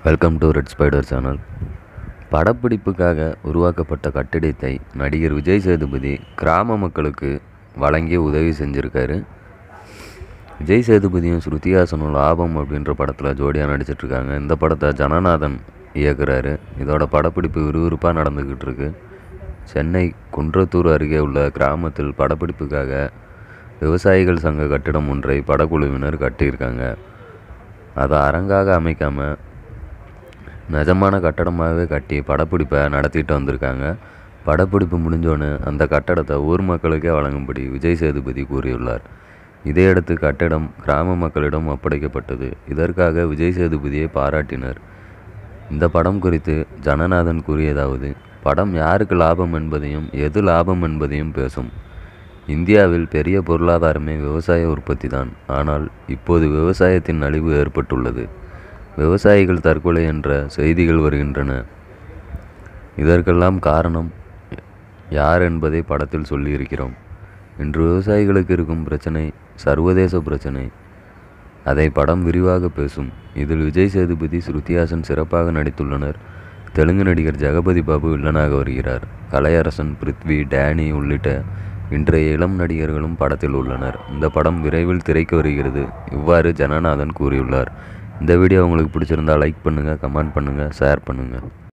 welcome to red spider channel படப்பிடிப்புக்காக உருவாக்கப்பட்ட கட்டிடத்தை நடிகர் விஜய் சேதுபதி கிராம மக்களுக்கு வழங்கி உதவி செஞ்சுருக்காரு விஜய் சேதுபதியும் ஸ்ருதிஹாசனும் லாபம் அப்படின்ற படத்தில் ஜோடியாக நடிச்சிட்ருக்காங்க இந்த படத்தை ஜனநாதன் இயக்குறாரு இதோட படப்பிடிப்பு விறுவிறுப்பாக நடந்துக்கிட்டு இருக்கு சென்னை குன்றத்தூர் அருகே உள்ள கிராமத்தில் படப்பிடிப்புக்காக விவசாயிகள் சங்க கட்டிடம் ஒன்றை படக்குழுவினர் கட்டியிருக்காங்க அதை அரங்காக அமைக்காமல் நிஜமான கட்டடமாகவே கட்டி படப்பிடிப்பை நடத்திட்டு வந்திருக்காங்க படப்பிடிப்பு முடிஞ்சோன்னு அந்த கட்டடத்தை ஊர் மக்களுக்கே வழங்கும்படி விஜய் சேதுபதி கூறியுள்ளார் இதையடுத்து கட்டடம் கிராம மக்களிடம் ஒப்படைக்கப்பட்டது இதற்காக விஜய் சேதுபதியை பாராட்டினர் இந்த படம் குறித்து ஜனநாதன் கூறியதாவது படம் யாருக்கு லாபம் என்பதையும் எது லாபம் என்பதையும் பேசும் இந்தியாவில் பெரிய பொருளாதாரமே விவசாய உற்பத்தி தான் ஆனால் இப்போது விவசாயத்தின் அழிவு ஏற்பட்டுள்ளது விவசாயிகள் தற்கொலை என்ற செய்திகள் வருகின்றன இதற்கெல்லாம் காரணம் யார் என்பதை படத்தில் சொல்லியிருக்கிறோம் இன்று விவசாயிகளுக்கு இருக்கும் பிரச்சனை சர்வதேச பிரச்சனை அதை படம் விரிவாக பேசும் இதில் விஜய் சேதுபதி ஸ்ருதிஹாசன் சிறப்பாக நடித்துள்ளனர் தெலுங்கு நடிகர் ஜெகபதி பாபு வில்லனாக வருகிறார் கலையரசன் பிருத்வி டேனி உள்ளிட்ட இன்றைய இளம் நடிகர்களும் படத்தில் உள்ளனர் இந்த படம் விரைவில் திரைக்கு வருகிறது இவ்வாறு ஜனநாதன் கூறியுள்ளார் இந்த வீடியோ உங்களுக்கு பிடிச்சிருந்தா லைக் பண்ணுங்கள் கமெண்ட் பண்ணுங்கள் ஷேர் பண்ணுங்கள்